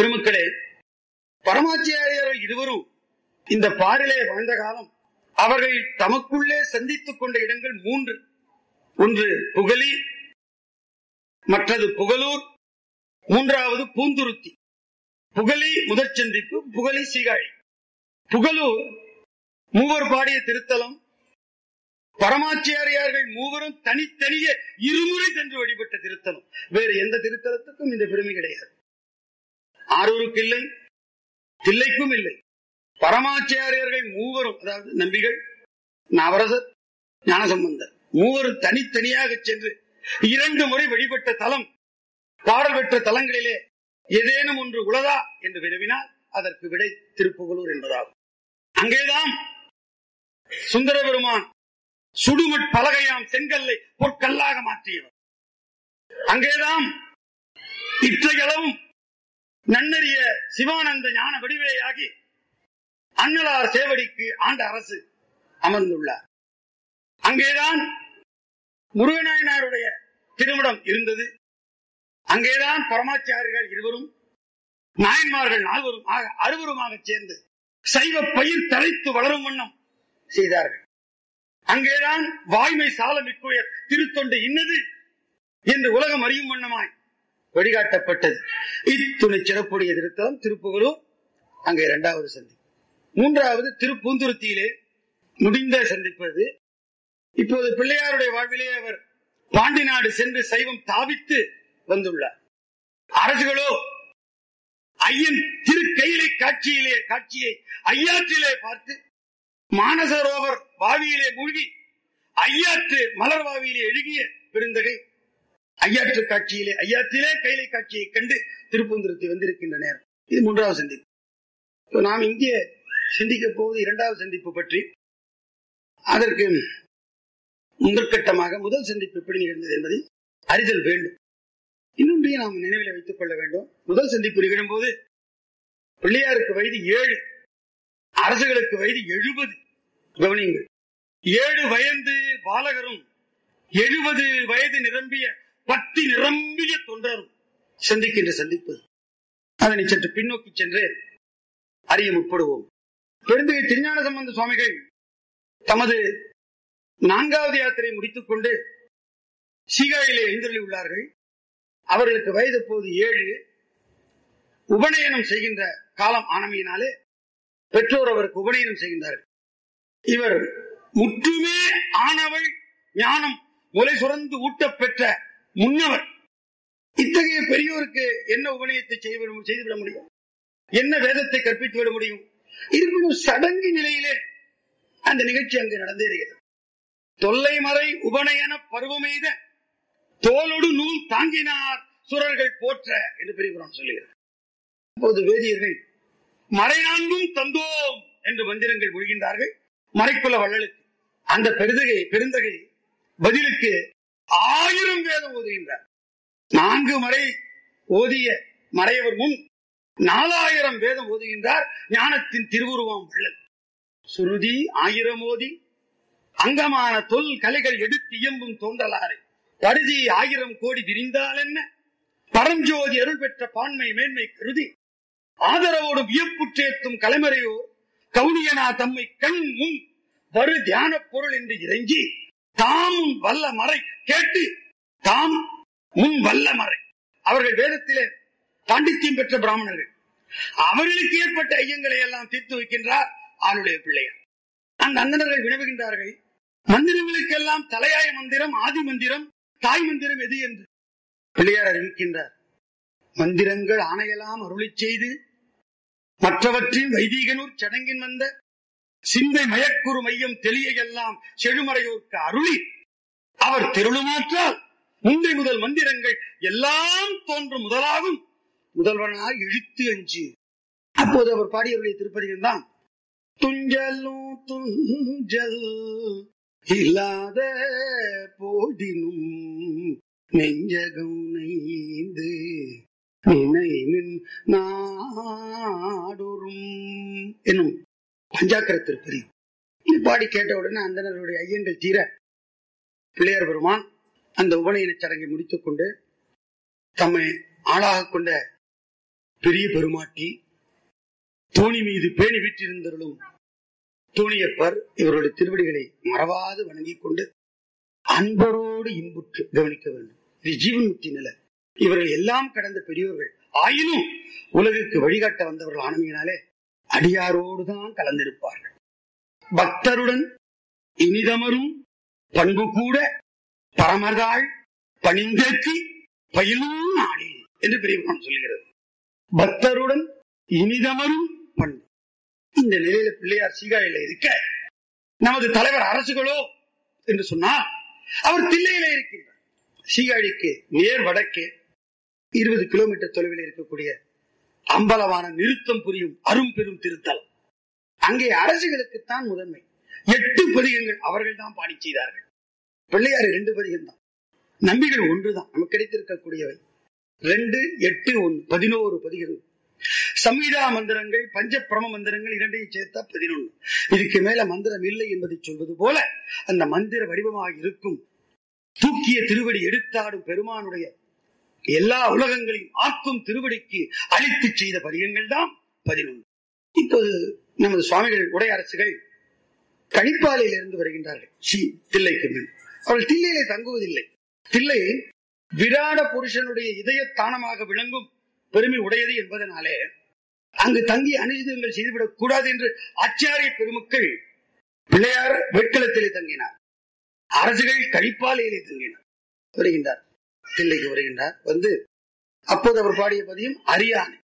பெருமக்களே பரமாச்சாரியர்கள் இருவரும் இந்த பாரிலே வாழ்ந்த காலம் அவர்கள் தமக்குள்ளே சந்தித்துக் கொண்ட இடங்கள் மூன்று ஒன்று புகழி மற்றது புகழூர் மூன்றாவது பூந்துருத்தி புகழி முதற் சந்திப்பு புகழி சீகாழி புகழூர் மூவர் பாடிய திருத்தலம் பரமாச்சாரியார்கள் மூவரும் தனித்தனியே இருமுறை சென்று வழிபட்ட திருத்தலம் வேறு எந்த திருத்தலத்துக்கும் இந்த பெருமை கிடையாது ஆரூருக்கு இல்லை தில்லைக்கும் இல்லை பரமாச்சாரியர்கள் மூவரும் அதாவது நம்பிகள் நவரசர் ஞானசம்பந்தர் மூவரும் தனித்தனியாக சென்று இரண்டு முறை வழிபட்ட தலம் பாடல் பெற்ற தலங்களிலே ஏதேனும் ஒன்று உளதா என்று வினவினால் அதற்கு விடை திருப்புகலூர் என்பதாகும் அங்கேதான் சுந்தர பெருமான் சுடுமட் பலகையாம் செங்கல்லை பொற்கல்லாக மாற்றியவர் அங்கேதான் இற்றையளவும் நன்னறிய சிவானந்த ஞான வடிவேயாகி அன்னலார் சேவடிக்கு ஆண்ட அரசு அமர்ந்துள்ளார் அங்கேதான் முருகநாயனாருடைய திருமணம் இருந்தது அங்கேதான் பரமாச்சாரியர்கள் இருவரும் நாயன்மார்கள் நால்வரும் ஆக அறுவருமாக சேர்ந்து சைவ பயிர் தழைத்து வளரும் வண்ணம் செய்தார்கள் அங்கேதான் வாய்மை சால மிக்குயர் திருத்தொண்டு இன்னது என்று உலகம் அறியும் வண்ணமாய் வழிகாட்டப்பட்டது இத்துணை சிறப்புடைய திருத்தலம் திருப்புகலூர் அங்கே இரண்டாவது சந்தி மூன்றாவது திருப்பூந்துருத்தியிலே முடிந்த சந்திப்பது இப்போது பிள்ளையாருடைய வாழ்விலே அவர் பாண்டி நாடு சென்று சைவம் தாவித்து வந்துள்ளார் அரசுகளோ ஐயன் திருக்கையிலை காட்சியிலே காட்சியை ஐயாற்றிலே பார்த்து மானசரோவர் பாவியிலே மூழ்கி ஐயாற்று மலர் பாவியிலே எழுகிய பெருந்தகை ஐயாற்று காட்சியிலே ஐயாற்றிலே கைலை காட்சியை கண்டு திருப்பூந்துருத்தி வந்திருக்கின்ற நேரம் இது மூன்றாவது சந்திப்பு இப்ப நாம் இங்கே சிந்திக்க போவது இரண்டாவது சந்திப்பு பற்றி அதற்கு முதற்கட்டமாக முதல் சந்திப்பு எப்படி நிகழ்ந்தது என்பதை அறிதல் வேண்டும் இன்னொன்றையும் நாம் நினைவில் வைத்துக் கொள்ள வேண்டும் முதல் சந்திப்பு நிகழும் போது பிள்ளையாருக்கு வயது ஏழு அரசுகளுக்கு வயது எழுபது கவனியுங்கள் ஏழு வயது பாலகரும் எழுபது வயது நிரம்பிய பத்தி நிரம்பிய தொண்டரும் சந்திக்கின்ற சந்திப்பு அதனை சற்று பின்னோக்கி சென்று அறிய முற்படுவோம் பெருந்தகை திருஞான சம்பந்த சுவாமிகள் தமது நான்காவது யாத்திரை முடித்துக் கொண்டு சீகாழிலே எழுந்தருளி உள்ளார்கள் அவர்களுக்கு வயது போது ஏழு உபநயனம் செய்கின்ற காலம் ஆனமையினாலே பெற்றோர் அவருக்கு உபநயனம் செய்கின்றார்கள் இவர் முற்றுமே ஆனவள் ஞானம் முலை சுரந்து ஊட்டப் பெற்ற முன்னவர் இத்தகைய பெரியோருக்கு என்ன உபநயத்தை செய்து செய்துவிட முடியும் என்ன வேதத்தை கற்பித்து விட முடியும் இருப்பினும் சடங்கு நிலையிலே அந்த நிகழ்ச்சி அங்கு நடந்தேறுகிறது தொல்லை மறை உபநயன பருவமெய்த தோலொடு நூல் தாங்கினார் சுரர்கள் போற்ற என்று பெரியபுரம் சொல்லுகிறார் அப்போது வேதியர்கள் மறை நான்கும் தந்தோம் என்று மந்திரங்கள் மொழிகின்றார்கள் மறைக்குல வள்ளலுக்கு அந்த பெருந்தகை பெருந்தகை பதிலுக்கு ஆயிரம் வேதம் ஓதுகின்றார் நான்கு மறை ஓதிய மறையவர் முன் நாலாயிரம் வேதம் ஓதுகின்றார் ஞானத்தின் திருவுருவம் வள்ளல் சுருதி ஆயிரம் ஓதி அங்கமான தொல் கலைகள் எடுத்து இயம்பும் தோன்றலாறு பருதி ஆயிரம் கோடி விரிந்தால் என்ன பரஞ்சோதி அருள் பெற்ற பான்மை மேன்மை கருதி ஆதரவோடு வியப்புற்றேத்தும் கலைமறையோ கவுனியனா தம்மை கண் முன் வரு தியான பொருள் என்று இறங்கி தாமும் வல்ல மறை கேட்டு தாம் முன் வல்ல மறை அவர்கள் வேதத்திலே பாண்டித்யம் பெற்ற பிராமணர்கள் அவர்களுக்கு ஏற்பட்ட ஐயங்களை எல்லாம் தீர்த்து வைக்கின்றார் ஆளுடைய பிள்ளையார் அந்த அந்தனர்கள் வினவுகின்றார்கள் மந்திரங்களுக்கெல்லாம் தலையாய மந்திரம் ஆதி மந்திரம் தாய் மந்திரம் எது என்று பிள்ளையார் அறிவிக்கின்றார் மந்திரங்கள் ஆணையெல்லாம் அருளி செய்து மற்றவற்றின் வைதீகனூர் சடங்கின் வந்த சிந்தை மயக்குறு மையம் தெளியெல்லாம் செழுமறையோர்க்கு அருளி அவர் தெருளுமாற்றால் முந்தை முதல் மந்திரங்கள் எல்லாம் தோன்றும் முதலாகும் முதல்வனாய் எழுத்து அஞ்சு அப்போது அவர் பாடியவருடைய திருப்பதிகள் தான் துஞ்சலும் துஞ்சல் இல்லாத போதினும் நெஞ்சகம் நெய்ந்து நினைவின் நாடொரும் என்னும் பஞ்சாக்கர திருப்பதி இது பாடி கேட்ட உடனே அந்தனருடைய ஐயங்கள் தீர பிள்ளையார் பெருமான் அந்த உபநயன சடங்கை முடித்துக் கொண்டு தம்மை ஆளாக கொண்ட பெரிய பெருமாட்டி தோணி மீது பேணி வீற்றிருந்தருளும் தோணியப்பர் இவருடைய திருவடிகளை மறவாது வணங்கிக் கொண்டு அன்பரோடு இன்புற்று கவனிக்க வேண்டும் இது ஜீவன்முக்தி நிலை இவர்கள் எல்லாம் கடந்த பெரியோர்கள் ஆயினும் உலகிற்கு வழிகாட்ட வந்தவர்கள் ஆனமையினாலே அடியாரோடு தான் கலந்திருப்பார்கள் பக்தருடன் இனிதமரும் பண்பு கூட பரமதாள் பணிந்தேற்றி பயிலும் நாளில் என்று பெரியவன் சொல்லுகிறது பக்தருடன் இனிதமரும் பண்பு இந்த நிலையில பிள்ளையார் சீகாழில இருக்க நமது தலைவர் அரசுகளோ என்று சொன்னால் அவர் தில்லையில இருக்கின்றார் சீகாழிக்கு நேர் வடக்கே இருபது கிலோமீட்டர் தொலைவில் இருக்கக்கூடிய அம்பலமான நிறுத்தம் புரியும் அரும் பெரும் திருத்தலம் அங்கே அரசுகளுக்குத்தான் முதன்மை எட்டு பதிகங்கள் அவர்கள் தான் பாடி செய்தார்கள் பிள்ளையார் இரண்டு பதிகம் தான் நம்பிகள் ஒன்றுதான் நமக்கு கிடைத்திருக்கக்கூடியவை ரெண்டு எட்டு ஒன்று பதினோரு பதிகங்கள் சம்ஹிதா மந்திரங்கள் பஞ்ச பிரம மந்திரங்கள் இரண்டையும் சேர்த்தா பதினொன்று இதுக்கு மேல மந்திரம் இல்லை என்பதை சொல்வது போல அந்த மந்திர வடிவமாக இருக்கும் தூக்கிய திருவடி எடுத்தாடும் பெருமானுடைய எல்லா உலகங்களையும் ஆக்கும் திருவடிக்கு அழித்து செய்த பதிகங்கள் தான் பதினொன்று இப்போது நமது சுவாமிகள் உடையரசுகள் கணிப்பாலையில் இருந்து வருகின்றார்கள் சி தில்லைக்கு மேல் அவர்கள் தில்லையிலே தங்குவதில்லை தில்லை விராட புருஷனுடைய இதய தானமாக விளங்கும் பெருமை உடையது என்பதனாலே அங்கு தங்கி அனுஜிதங்கள் செய்துவிடக் கூடாது என்று ஆச்சாரிய பெருமக்கள் பிள்ளையார் வெட்களத்திலே தங்கினார் அரசுகள் கழிப்பாலையிலே தங்கினார் வருகின்றார் தில்லைக்கு வருகின்றார் வந்து அப்போது அவர் பாடிய பதியம் அரியானை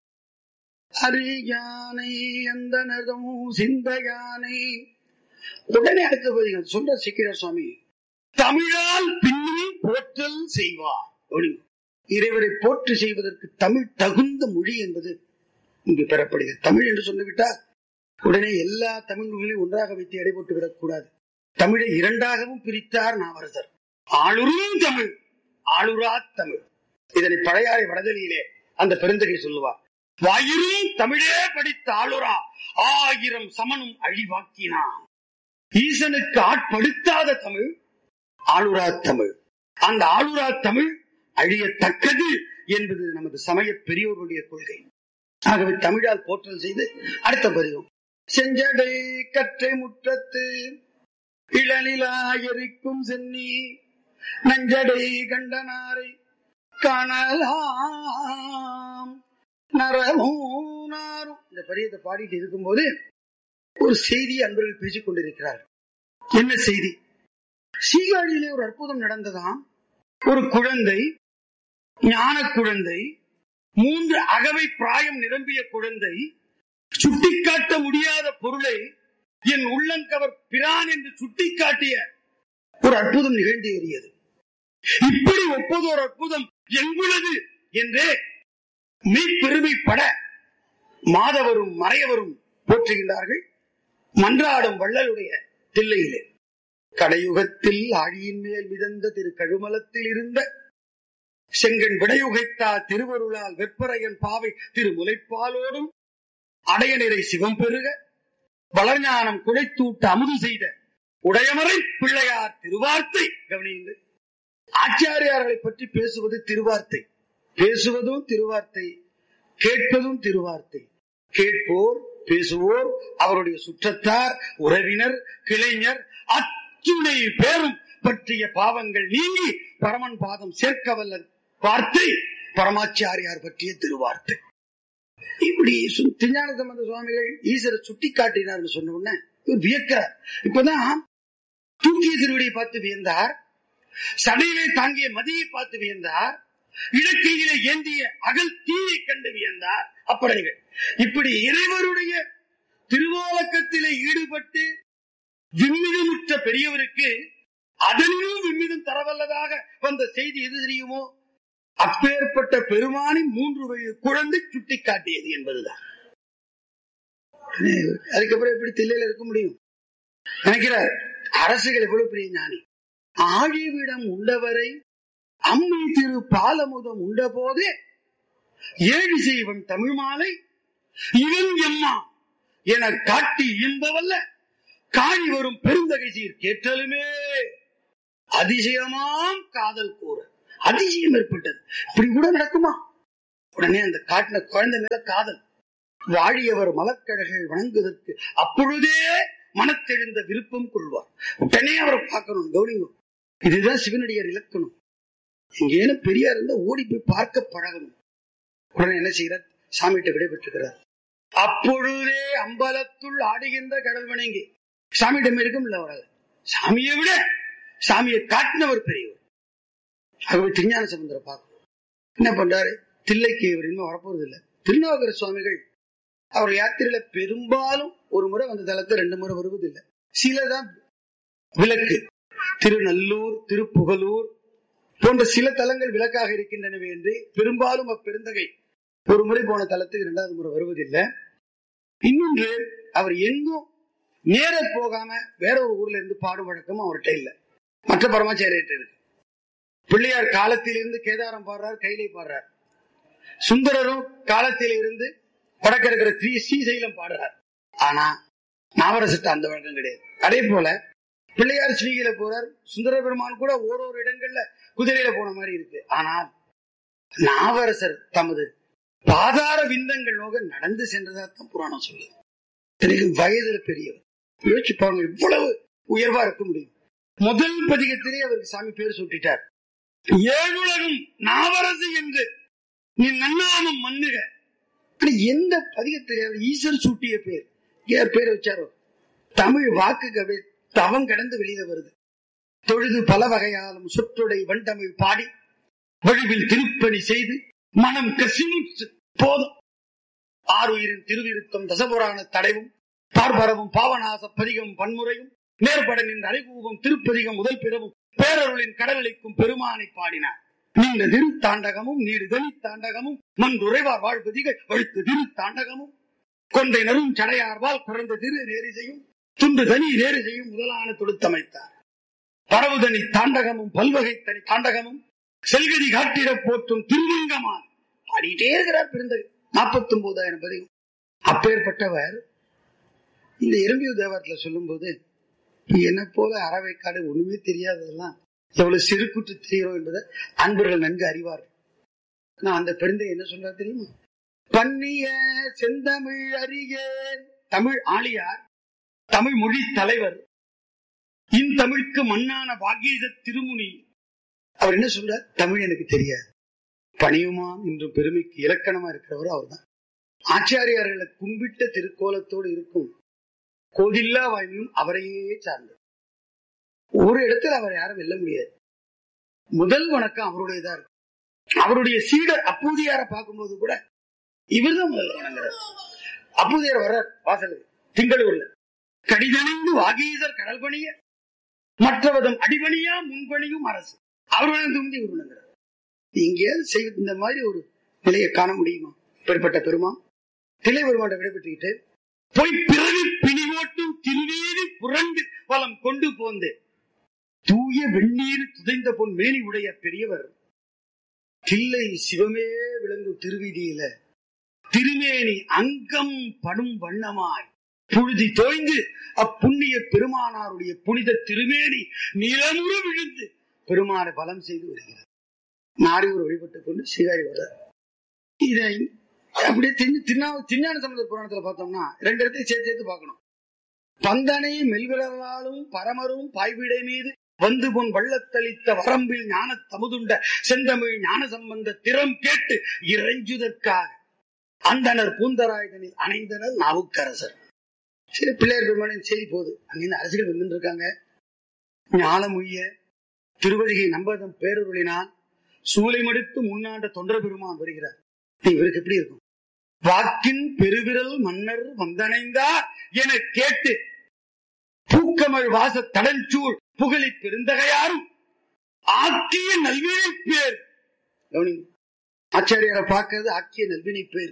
அரியானை அந்த நதம் சிந்தையானை உடனே அடுத்த பதிகம் சொல்ற சிக்கிர சுவாமி தமிழால் பின்னும் போற்றல் செய்வார் அப்படிங்க. இறைவரை போற்று செய்வதற்கு தமிழ் தகுந்த மொழி என்பது இங்கு பெறப்படுகிறது தமிழ் என்று சொல்லிவிட்டால் உடனே எல்லா தமிழ் நூல்களையும் ஒன்றாக வைத்து எடை போட்டு விடக்கூடாது தமிழை இரண்டாகவும் பிரித்தார் நாவரசர் ஆளுரும் தமிழ் ஆளுரா தமிழ் இதனை பழையாறை வடதலியிலே அந்த பெருந்தகை சொல்லுவார் வாயிரும் தமிழே படித்த ஆளுரா ஆயிரம் சமனும் அழிவாக்கினான் ஈசனுக்கு ஆட்படுத்தாத தமிழ் ஆளுரா தமிழ் அந்த ஆளுரா தமிழ் அழியத்தக்கது என்பது நமது சமய பெரியோருடைய கொள்கை ஆகவே தமிழால் போற்றல் செய்து அடுத்த பதிவும் செஞ்சடை கற்றை முற்றத்து இளநிலா எரிக்கும் சென்னி நஞ்சடை கண்டனாரை காணலாம் நரமும் நாரும் இந்த பரியத்தை பாடிட்டு இருக்கும்போது ஒரு செய்தி அன்பர்கள் பேசிக் கொண்டிருக்கிறார் என்ன செய்தி சீகாழியிலே ஒரு அற்புதம் நடந்ததாம் ஒரு குழந்தை ஞான குழந்தை மூன்று அகவை பிராயம் நிரம்பிய குழந்தை சுட்டிக்காட்ட முடியாத பொருளை என் உள்ளங்கவர் பிரான் என்று சுட்டிக்காட்டிய ஒரு அற்புதம் நிகழ்ந்தேறியது இப்படி ஒப்பதோர் அற்புதம் எங்குள்ளது என்றே மெய்ப்பெருமைப்பட மாதவரும் மறையவரும் போற்றுகின்றார்கள் மன்றாடும் வள்ளலுடைய தில்லையிலே கடையுகத்தில் ஆழியின் மேல் மிதந்த திரு கழுமலத்தில் இருந்த செங்கன் விடையுகைத்தா திருவருளால் வெப்பரையன் பாவை திரு முலைப்பாலோடும் அடையநிறை சிவம் பெருக வளர்ஞானம் குடைத்தூட்ட அமுது செய்த உடையமறை பிள்ளையார் திருவார்த்தை கவனியுங்கள் ஆச்சாரியார்களை பற்றி பேசுவது திருவார்த்தை பேசுவதும் திருவார்த்தை கேட்பதும் திருவார்த்தை கேட்போர் பேசுவோர் அவருடைய சுற்றத்தார் உறவினர் கிளைஞர் அத்துணை பேரும் பற்றிய பாவங்கள் நீங்கி பரமன் பாதம் சேர்க்க வல்ல வார்த்தை பரமாச்சாரியார் பற்றிய திருவார்த்தை இப்படி சு- திருஞான சம்பந்த சுவாமிகள் ஈஸ்வரை சுட்டி காட்டினார்னு சொன்ன உடனே இவர் வியக்கிறார் இப்பதான் தூக்கிய திருவடியை பார்த்து வியந்தார் சடையிலே தாங்கிய மதியை பார்த்து வியந்தார் இடக்கையிலே ஏந்திய அகல் தீயை கண்டு வியந்தார் அப்படைகள் இப்படி இறைவருடைய திருவோலக்கத்திலே ஈடுபட்டு விண்மிதமுற்ற பெரியவருக்கு அதனிலும் விண்மிதம் தரவல்லதாக வந்த செய்தி எது தெரியுமோ அப்பேற்பட்ட பெருமானின் மூன்று வயது குழந்தை சுட்டி காட்டியது என்பதுதான் அதுக்கப்புறம் எப்படி தில்லையில இருக்க முடியும் நினைக்கிறார் அரசுகள் எவ்வளவு பெரிய ஞானி ஆழிவிடம் உண்டவரை அம்மை திரு பாலமுதம் உண்ட போதே ஏழு செய்வன் தமிழ் மாலை இவன் எம்மா என காட்டி இன்பவல்ல காணி வரும் பெருந்தகை சீர் கேட்டலுமே அதிசயமாம் காதல் கூற அதிசயம் ஏற்பட்டது இப்படி கூட நடக்குமா உடனே அந்த காட்டின குழந்தை மேல காதல் வாழியவர் மலக்கடல்கள் வணங்குவதற்கு அப்பொழுதே மனத்தெழுந்த விருப்பம் கொள்வார் உடனே அவரை பார்க்கணும் கவனிங்க இதுதான் சிவனடியார் இலக்கணம் எங்கேனும் பெரியார் இருந்தா ஓடி போய் பார்க்க பழகணும் உடனே என்ன செய்கிறார் சாமிகிட்ட விடைபெற்றுக்கிறார் அப்பொழுதே அம்பலத்துள் ஆடுகின்ற கடல் வணங்கி சாமியிடம் இருக்கும் இல்ல அவரால் சாமியை விட சாமியை காட்டினவர் பெரியவர் ஆகவே திருஞான சமுந்தரை பார்க்கணும் என்ன பண்றாரு தில்லைக்கு இவர் இன்னும் வரப்போறது இல்லை திருநாவுக்கர சுவாமிகள் அவர் யாத்திரையில பெரும்பாலும் ஒரு முறை வந்த தளத்தை ரெண்டு முறை வருவதில்லை சிலதான் விளக்கு திருநல்லூர் திருப்புகலூர் போன்ற சில தலங்கள் விளக்காக இருக்கின்றனவே என்று பெரும்பாலும் அப்பெருந்தகை ஒரு முறை போன தலத்துக்கு இரண்டாவது முறை வருவதில்லை இன்னொன்று அவர் எங்கும் நேர போகாம வேற ஒரு ஊர்ல இருந்து பாடும் வழக்கமும் அவர்கிட்ட இல்லை மற்ற பரமாச்சாரியர்கிட்ட இருக்கு பிள்ளையார் காலத்திலிருந்து கேதாரம் பாடுறார் கைலை பாடுறார் சுந்தரரும் காலத்தில் இருந்து வடக்க இருக்கிற ஸ்ரீ ஸ்ரீசைலம் பாடுறார் ஆனா நாவரசட்ட அந்த வழக்கம் கிடையாது அதே போல பிள்ளையார் ஸ்ரீகில போறார் சுந்தர பெருமான் கூட ஓரொரு இடங்கள்ல குதிரையில போன மாதிரி இருக்கு ஆனால் நாவரசர் தமது பாதார விந்தங்கள் நோக நடந்து சென்றதா தான் புராணம் சொல்லுது எனக்கு வயதுல பெரியவர் யோசிச்சு பாருங்க இவ்வளவு உயர்வா இருக்க முடியும் முதல் பதிகத்திலே அவருக்கு சாமி பேர் சூட்டிட்டார் ஏழுலகம் நாவரசு என்று நீ நன்னாமம் மன்னுக ஆனா எந்த பதிகத்திலே அவர் ஈஸ்வர் சூட்டிய பேர் யார் பேர் வச்சாரோ தமிழ் வாக்குக்கு அப்படியே தவம் கடந்து வெளியில வருது தொழுது பல வகையாலும் சொற்றொடை வண்டமிழ் பாடி வழிவில் திருப்பணி செய்து மனம் கசிமுற்று போதும் ஆறுயிரின் திருவிருத்தம் தசபுராண தடைவும் பார்பரவும் பாவநாச பதிகம் பன்முறையும் நேர்பட நின்ற அரைகூபம் திருப்பதிகம் முதல் பிறவும் பேரருளின் கடலளிக்கும் பெருமானை பாடினார் நீண்ட திரு தாண்டகமும் நீடு தனி தாண்டகமும் மன்றுரைவார் வாழ்பதிகள் வழுத்து திரு தாண்டகமும் கொண்டை நரும் சடையார்வால் குறைந்த திரு நேரிசையும் துண்டு தனி நேரிசையும் முதலான தொடுத்தமைத்தார் பரவுதனி தாண்டகமும் பல்வகை தனி தாண்டகமும் செல்கதி காட்டிட போற்றும் திருமங்கமான் பாடிட்டே இருக்கிறார் பிறந்த நாற்பத்தி ஒன்பதாயிரம் பதிகம் அப்பேற்பட்டவர் இந்த எறும்பியூர் தேவாரத்துல சொல்லும் போது என்ன போல அறவைக்காடு ஒண்ணுமே தெரியாததெல்லாம் எவ்வளவு சிறுகுற்று தெரியும் என்பதை அன்பர்கள் நன்கு அறிவார்கள் நான் அந்த பெருந்தை என்ன சொல்றா தெரியுமா பன்னிய செந்தமிழ் அறிய தமிழ் ஆளியார் தமிழ் மொழி தலைவர் இந்தமிழ்க்கு மண்ணான வாகீச திருமுனி அவர் என்ன சொல்றார் தமிழ் எனக்கு தெரியாது பணியுமாம் இன்று பெருமைக்கு இலக்கணமா இருக்கிறவர் அவர்தான் ஆச்சாரியார்களை கும்பிட்ட திருக்கோலத்தோடு இருக்கும் கோதில்லா வாய்மையும் அவரையே சார்ந்தது ஒரு இடத்துல அவர் யாரும் வெல்ல முடியாது முதல் வணக்கம் அவருடையதா இருக்கும் அவருடைய சீடர் அப்பூதியார பார்க்கும்போது கூட இவர்தான் முதல் வணங்குறார் அப்பூதியார் வர்றார் வாசலுக்கு திங்களூர்ல கடிதணிந்து வாகீசர் கடல் பணிய மற்றவதம் அடிபணியா முன்பணியும் அரசு அவர் வணங்கு வந்து இவர் வணங்குறார் எங்கேயாவது செய்ய இந்த மாதிரி ஒரு நிலையை காண முடியுமா பெறப்பட்ட பெருமா திலை பெருமாட்டை விடைபெற்றுக்கிட்டு போய் பிறகு பிணிவோட்டும் திருநீரி புரண்டு வலம் கொண்டு போந்து தூய வெந்நீர் துதைந்த பொன் மேனி உடைய பெரியவர் தில்லை சிவமே விளங்கும் திருவீதியில திருமேனி அங்கம் படும் வண்ணமாய் புழுதி தோய்ந்து அப்புண்ணிய பெருமானாருடைய புனித திருமேனி நிலமுற விழுந்து பெருமான பலம் செய்து வருகிறது நாரியூர் வழிபட்டுக் கொண்டு சீகாழி வர இதை அப்படியே திரு- திருநா திருஞான சம்பந்த புராணத்துல பார்த்தோம்னா ரெண்டு இடத்தையும் சேர்த்து சேர்த்து பார்க்கணும் பந்தனை மெல்விரலாலும் பரமரும் பாய்விடை மீது வந்து பொன் வள்ளத்தளித்த வரம்பில் ஞான தமுதுண்ட செந்தமிழ் ஞான சம்பந்த திறம் கேட்டு இறைஞ்சுதற்காக அந்தனர் பூந்தராயுதனில் அணைந்தனர் நாவுக்கரசர் சரி பிள்ளையார் பெருமானின் செய்தி போகுது அங்கிருந்து அரசுகள் வந்துட்டு இருக்காங்க ஞானமுய்ய திருவதிகை நம்பதம் பேரருளினான் சூலை மடுத்து முன்னாண்ட தொண்டர பெருமான் வருகிறார் இவருக்கு எப்படி இருக்கும் வாக்கின் பெருவிரல் மன்னர் வந்தணைந்தார் என கேட்டு பூக்கமழ் வாச தடஞ்சூழ் புகழி பெருந்தகையாரும் ஆக்கிய நல்வினை பேர் கவனிங்க ஆச்சாரியாரை பார்க்கிறது ஆக்கிய நல்வினை பேர்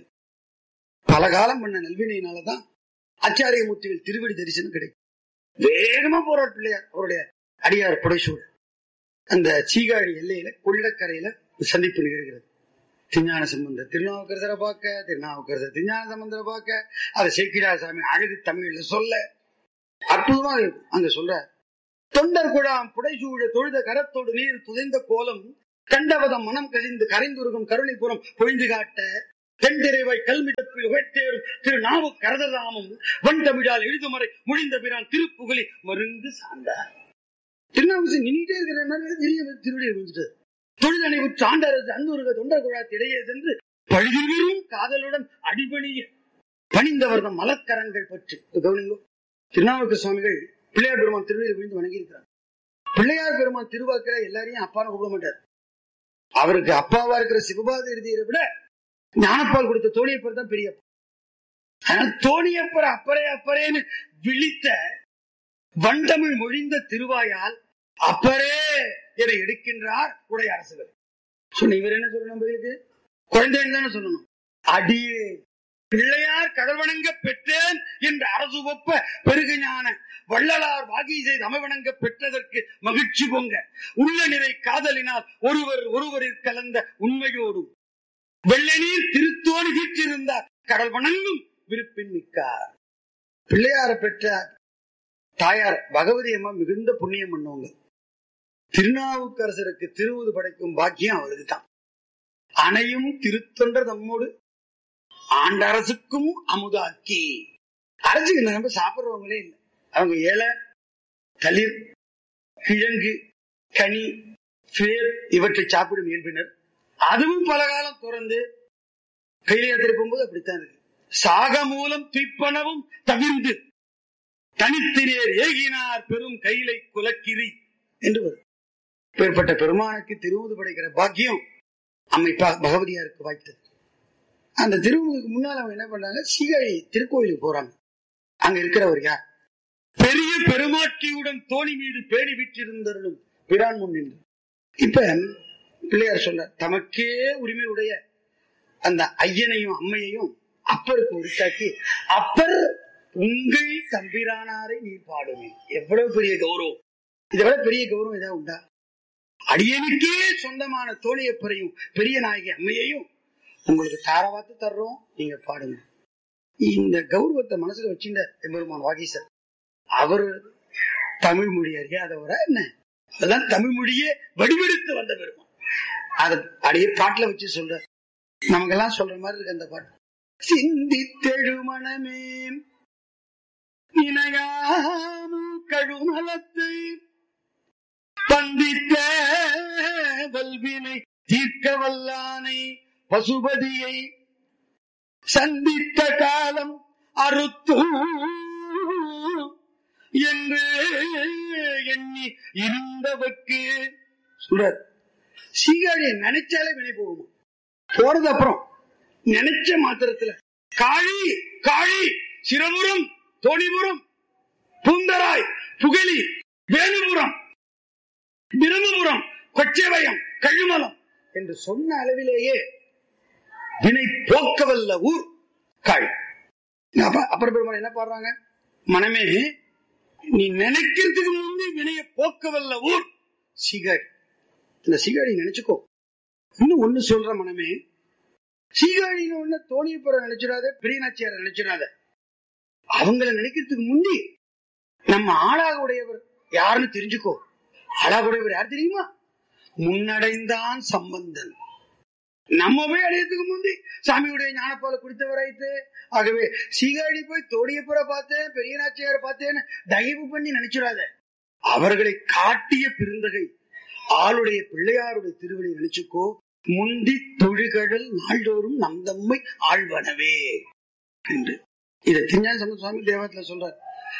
பல காலம் பண்ண நல்வினையினாலதான் ஆச்சாரிய மூர்த்திகள் திருவடி தரிசனம் கிடைக்கும் வேகமா போறார் பிள்ளையார் அவருடைய அடியார் புடைசூழ் அந்த சீகாழி எல்லையில கொள்ளக்கரையில சந்திப்பு நிகழ்கிறது திருஞான சம்பந்தர் திருநாவுக்கரசரை பார்க்க திருநாவுக்கரசர் திருஞான சம்பந்தரை பார்க்க அதை சேக்கிடா சாமி அழகு தமிழ்ல சொல்ல அற்புதமா இருக்கும் அங்க சொல்ற தொண்டர் குழாம் புடைசூழ தொழுத கரத்தோடு நீர் துதைந்த கோலம் கண்டவதம் மனம் கசிந்து கரைந்துருகும் கருணைபுரம் பொழிந்து காட்ட தென்திரைவாய் கல்மிடப்பில் உயர்த்தேறும் திரு நாவு கரதராமம் வண்டமிழால் எழுதுமறை முழிந்த பிரான் திருப்புகழி மருந்து சார்ந்தார் திருநாவுசி நின்றுட்டே இருக்கிற மாதிரி திடீர்னு திருவிழி விழுந்துட்டார் தொழிலனை உற்று ஆண்டரசு அன்புருக தொண்டர் குழாத்து இடையே சென்று பழுதிலும் காதலுடன் அடிபணிய பணிந்தவர் தம் மலக்கரங்கள் பற்றி கவனிங்கோ திருநாவுக்கு சுவாமிகள் பிள்ளையார் பெருமான் திருவிழியில் விழுந்து வணங்கி இருக்கிறார் பிள்ளையார் பெருமான் திருவாக்கிற எல்லாரையும் அப்பான்னு கூப்பிட மாட்டார் அவருக்கு அப்பாவா இருக்கிற சிவபாத இறுதியை விட ஞானப்பால் கொடுத்த தோணியப்பர் தான் பெரிய அப்பா. அதனால தோணியப்பர் அப்பரே அப்பரேன்னு விழித்த வண்டமிழ் மொழிந்த திருவாயால் அப்பரே என எடுக்கின்றார் உடைய அரசுகள் சொன்ன இவர் என்ன சொல்லணும் பதிலுக்கு குழந்தைன்னு தானே சொல்லணும் அடியே பிள்ளையார் கடல் வணங்க பெற்றேன் என்ற அரசு ஒப்ப பெருகு ஞான வள்ளலார் வாகீசை தமிழ்வணங்க பெற்றதற்கு மகிழ்ச்சி பொங்க உள்ள நிறை காதலினால் ஒருவர் ஒருவரில் கலந்த உண்மையோடும் வெள்ளநீர் திருத்தோணி வீற்றிருந்தார் கடல் வணங்கும் விருப்பின் மிக்கார் பிள்ளையார பெற்ற தாயார் பகவதி அம்மா மிகுந்த புண்ணியம் பண்ணவங்க திருநாவுக்கரசருக்கு திருவுது படைக்கும் பாக்கியம் அவருக்கு தான் அணையும் திருத்தொண்டர் தம்மோடு ஆண்டரசுக்கும் அமுதாக்கி அரசுக்கு நம்ம சாப்பிடுறவங்களே இல்லை அவங்க ஏழை தளிர் கிழங்கு கனி பேர் இவற்றை சாப்பிடும் இயல்பினர் அதுவும் பல காலம் தொடர்ந்து கையிலே திருப்பும்போது அப்படித்தான் இருக்கு சாக மூலம் தீப்பனவும் தவிர்ந்து தனித்தினேர் ஏகினார் பெரும் கையிலை குலக்கிரி என்று வரும் பேர்பட்ட பெருமானுக்கு திருவுது படைக்கிற பாக்கியம் அம்மை ப- பகவதியாருக்கு வாய்த்தது அந்த திருவுதுக்கு முன்னால் அவங்க என்ன பண்றாங்க சீகாழி திருக்கோயிலுக்கு போறாங்க அங்க இருக்கிறவர் யார் பெரிய பெருமாட்டியுடன் தோணி மீது பேணி விற்றிருந்தருளும் பிரான் முன் நின்று இப்ப பிள்ளையார் சொல்றார் தமக்கே உரிமை உடைய அந்த ஐயனையும் அம்மையையும் அப்பருக்கு உரித்தாக்கி அப்பர் உங்கள் தம்பிரானாரை நீ பாடுமே எவ்வளவு பெரிய கௌரவம் இதை விட பெரிய கௌரவம் ஏதாவது உண்டா அடியனுக்கே சொந்தமான தோழியப்பரையும் பெரிய நாயகி அம்மையையும் உங்களுக்கு தாரவாத்து தர்றோம் நீங்க பாடுங்க இந்த கௌரவத்தை மனசுல வச்சுட்ட எம்பெருமான் வாகீசர் அவர் தமிழ் மொழி அறியாதவரா என்ன அதெல்லாம் தமிழ் மொழியே வடிவெடுத்து வந்த பெருமான் அதை அப்படியே பாட்டுல வச்சு சொல்ற நமக்கெல்லாம் சொல்ற மாதிரி இருக்கு அந்த பாட்டு சிந்தித்தெழு மனமே இணையாமும் கழுமலத்தை பந்தித்த வல்வினை தீர்க்க வல்லானை பசுபதியை சந்தித்த காலம் அறுத்தும் என்று எண்ணி இருந்தவர்க்கு சொல்றார் சீகாழியை நினைச்சாலே வினை போகுமா போறது அப்புறம் நினைச்ச மாத்திரத்துல காழி காழி சிரபுரம் தோணிபுரம் பூந்தராய் புகழி வேணுபுரம் பிரம்மபுரம் கொச்சவயம் கழுமலம் என்று சொன்ன அளவிலேயே வினை போக்கவல்ல ஊர் காழி அப்ப- அப்புறம் பெருமாள் என்ன பாடுறாங்க மனமே நீ நினைக்கிறதுக்கு முன்பே வினைய போக்கவல்ல ஊர் சீகாழி இந்த சீகாழி நினைச்சுக்கோ இன்னும் ஒண்ணு சொல்ற மனமே சீகாழின்னு ஒண்ணு தோணியப்புற நினைச்சிடாத பிரியநாச்சியார நினைச்சிடாத அவங்கள நினைக்கிறதுக்கு முந்தி நம்ம ஆளாக உடையவர் யாருன்னு தெரிஞ்சுக்கோ ஆளாக உடையவர் யார் தெரியுமா முன்னடைந்தான் சம்பந்தன் நம்ம போய் அடையறதுக்கு முந்தி சாமியுடைய ஞானப்பால குடித்தவராயிட்டு ஆகவே சீகாழி போய் தோடியப்புற பார்த்தேன் பெரிய நாச்சியார பார்த்தேன்னு தயவு பண்ணி நினைச்சிடாத அவர்களை காட்டிய பெருந்தகை ஆளுடைய பிள்ளையாருடைய திருவடி நினைச்சுக்கோ முந்தி தொழுகடல் நாள்தோறும் நம் தம்மை ஆழ்வனவே என்று இதை திருஞான சம்பந்த சுவாமி தேவத்துல சொல்றார்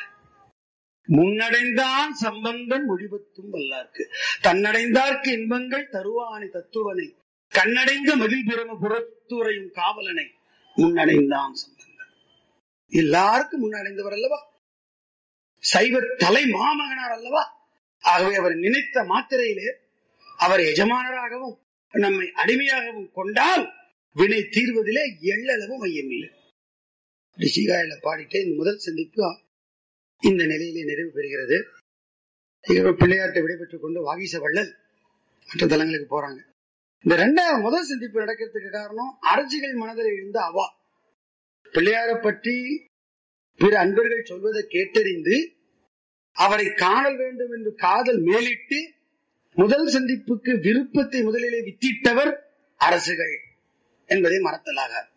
முன்னடைந்தான் சம்பந்தம் ஒழிபத்தும் வல்லார்க்கு தன்னடைந்தார்க்கு இன்பங்கள் தருவானி தத்துவனை கண்ணடைந்த மதில் பிரம புறத்துறையும் காவலனை முன்னடைந்தான் சம்பந்தம் எல்லாருக்கும் முன்னடைந்தவர் அல்லவா சைவ தலை மாமகனார் அல்லவா ஆகவே அவர் நினைத்த மாத்திரையிலே அவர் எஜமானராகவும் நம்மை அடிமையாகவும் கொண்டால் வினை தீர்வதிலே எள்ளளவும் ஐயமில்லை ரிஷிகாயில பாடிட்டே இந்த முதல் சந்திப்பு இந்த நிலையிலே நிறைவு பெறுகிறது இவர் பிள்ளையாட்டை விடைபெற்றுக் கொண்டு வாகிச வள்ளல் மற்ற தலங்களுக்கு போறாங்க இந்த ரெண்டாவது முதல் சந்திப்பு நடக்கிறதுக்கு காரணம் அரசிகள் மனதில் எழுந்த அவா பிள்ளையாரை பற்றி பிற அன்பர்கள் சொல்வதை கேட்டறிந்து அவரை காணல் வேண்டும் என்று காதல் மேலிட்டு முதல் சந்திப்புக்கு விருப்பத்தை முதலிலே வித்திட்டவர் அரசுகள் என்பதை மறத்தலாகாது